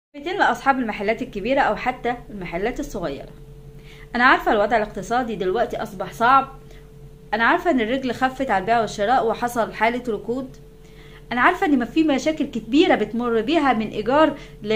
كلمتين لأصحاب المحلات الكبيرة أو حتى المحلات الصغيرة أنا عارفة الوضع الاقتصادي دلوقتي أصبح صعب أنا عارفة إن الرجل خفت على البيع والشراء وحصل حالة ركود أنا عارفة إن ما في مشاكل كبيرة بتمر بيها من إيجار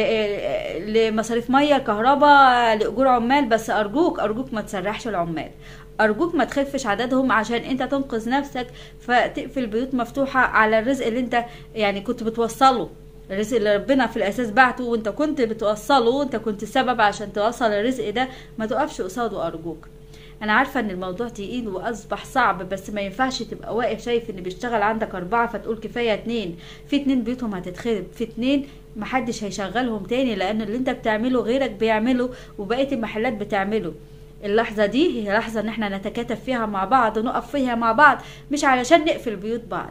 ل- لمصاريف مية كهرباء لأجور عمال بس أرجوك أرجوك ما تسرحش العمال أرجوك ما تخفش عددهم عشان أنت تنقذ نفسك فتقفل بيوت مفتوحة على الرزق اللي أنت يعني كنت بتوصله الرزق اللي ربنا في الاساس بعته وانت كنت بتوصله وانت كنت السبب عشان توصل الرزق ده ما تقفش قصاده ارجوك انا عارفه ان الموضوع تقيل واصبح صعب بس ما ينفعش تبقى واقف شايف ان بيشتغل عندك اربعة فتقول كفايه اتنين في اتنين بيوتهم هتتخرب في اتنين محدش هيشغلهم تاني لان اللي انت بتعمله غيرك بيعمله وبقيه المحلات بتعمله اللحظة دي هي لحظة ان احنا نتكاتف فيها مع بعض ونقف فيها مع بعض مش علشان نقفل بيوت بعض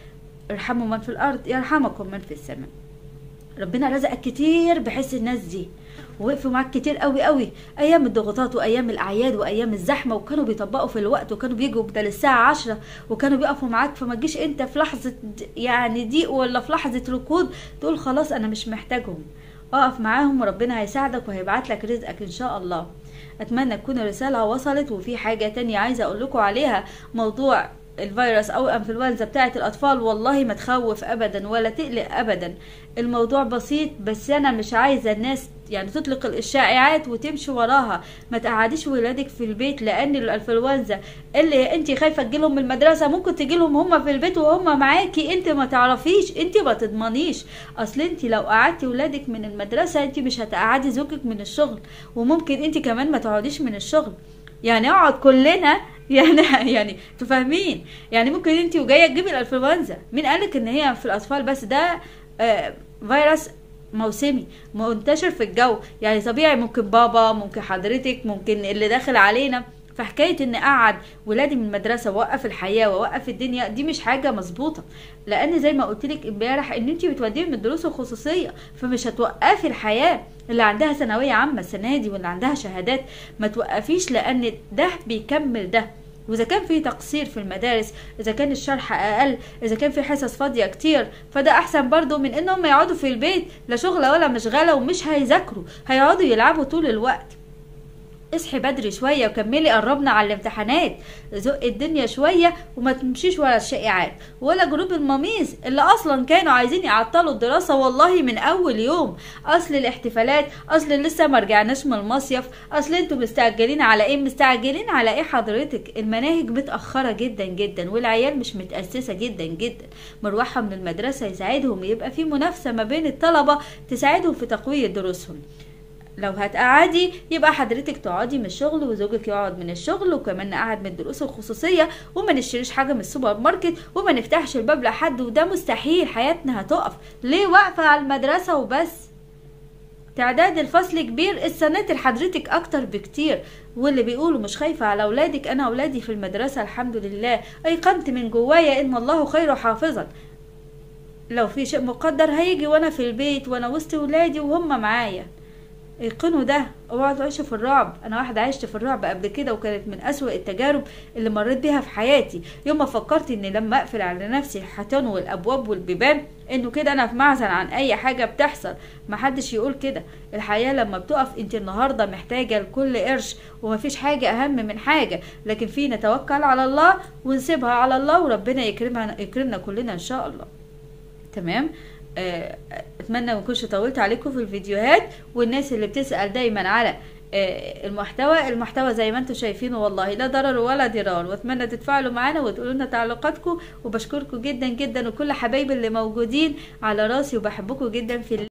ارحموا من في الارض يرحمكم من في السماء ربنا رزقك كتير بحس الناس دي ووقفوا معاك كتير قوي قوي ايام الضغوطات وايام الاعياد وايام الزحمه وكانوا بيطبقوا في الوقت وكانوا بيجوا بدل الساعه عشرة وكانوا بيقفوا معاك فما تجيش انت في لحظه د- يعني ضيق ولا في لحظه ركود تقول خلاص انا مش محتاجهم اقف معاهم وربنا هيساعدك وهيبعت لك رزقك ان شاء الله اتمنى تكون الرساله وصلت وفي حاجه تانية عايزه اقول لكم عليها موضوع الفيروس او الانفلونزا بتاعه الاطفال والله ما تخوف ابدا ولا تقلق ابدا الموضوع بسيط بس انا مش عايزه الناس يعني تطلق الاشاعات وتمشي وراها ما تقعديش ولادك في البيت لان الانفلونزا اللي انت خايفه تجيلهم من المدرسه ممكن تجيلهم هم في البيت وهم معاكي انت ما تعرفيش انت ما تضمنيش اصل انت لو قعدتي ولادك من المدرسه انت مش هتقعدي زوجك من الشغل وممكن انت كمان ما تقعديش من الشغل يعني اقعد كلنا يعني يعني تفهمين يعني ممكن انت وجايه تجيبي الانفلونزا مين قالك ان هي في الاطفال بس ده آه فيروس موسمي منتشر في الجو يعني طبيعي ممكن بابا ممكن حضرتك ممكن اللي داخل علينا فحكايه ان اقعد ولادي من المدرسه واوقف الحياه واوقف الدنيا دي مش حاجه مظبوطه لان زي ما قلت لك امبارح ان انت بتوديهم من الدروس الخصوصيه فمش هتوقفي الحياه اللي عندها ثانويه عامه السنه دي واللي عندها شهادات ما توقفيش لان ده بيكمل ده واذا كان في تقصير في المدارس اذا كان الشرح اقل اذا كان في حصص فاضيه كتير فده احسن برضو من انهم يقعدوا في البيت لا شغله ولا مشغله ومش هيذاكروا هيقعدوا يلعبوا طول الوقت اصحي بدري شوية وكملي قربنا على الامتحانات زق الدنيا شوية وما تمشيش ورا الشائعات ولا جروب الماميز اللي اصلا كانوا عايزين يعطلوا الدراسة والله من اول يوم اصل الاحتفالات اصل لسه ما رجعناش من المصيف اصل انتوا مستعجلين على ايه مستعجلين على ايه حضرتك المناهج متأخرة جدا جدا والعيال مش متأسسة جدا جدا مروحها من المدرسة يساعدهم يبقى في منافسة ما بين الطلبة تساعدهم في تقوية دروسهم لو هتقعدي يبقى حضرتك تقعدي من الشغل وزوجك يقعد من الشغل وكمان نقعد من الدروس الخصوصية وما نشتريش حاجة من السوبر ماركت وما نفتحش الباب لحد وده مستحيل حياتنا هتقف ليه واقفة على المدرسة وبس تعداد الفصل كبير السنات لحضرتك اكتر بكتير واللي بيقولوا مش خايفة على اولادك انا اولادي في المدرسة الحمد لله ايقنت من جوايا ان الله خير حافظا لو في شيء مقدر هيجي وانا في البيت وانا وسط ولادي وهم معايا ايقنوا ده اوعوا تعيشوا في الرعب انا واحده عشت في الرعب قبل كده وكانت من اسوأ التجارب اللي مريت بيها في حياتي يوم ما فكرت ان لما اقفل على نفسي الحيطان والابواب والبيبان انه كده انا في معزل عن اي حاجه بتحصل محدش يقول كده الحياه لما بتقف انت النهارده محتاجه لكل قرش ومفيش حاجه اهم من حاجه لكن في نتوكل على الله ونسيبها على الله وربنا يكرمنا يكرمنا كلنا ان شاء الله تمام آه، اتمنى ما اكونش طولت عليكم في الفيديوهات والناس اللي بتسال دايما على آه، المحتوى المحتوى زي ما انتم شايفينه والله لا ضرر ولا ضرار واتمنى تتفاعلوا معانا وتقولوا لنا تعليقاتكم وبشكركم جدا جدا وكل حبايبي اللي موجودين على راسي وبحبكم جدا في الله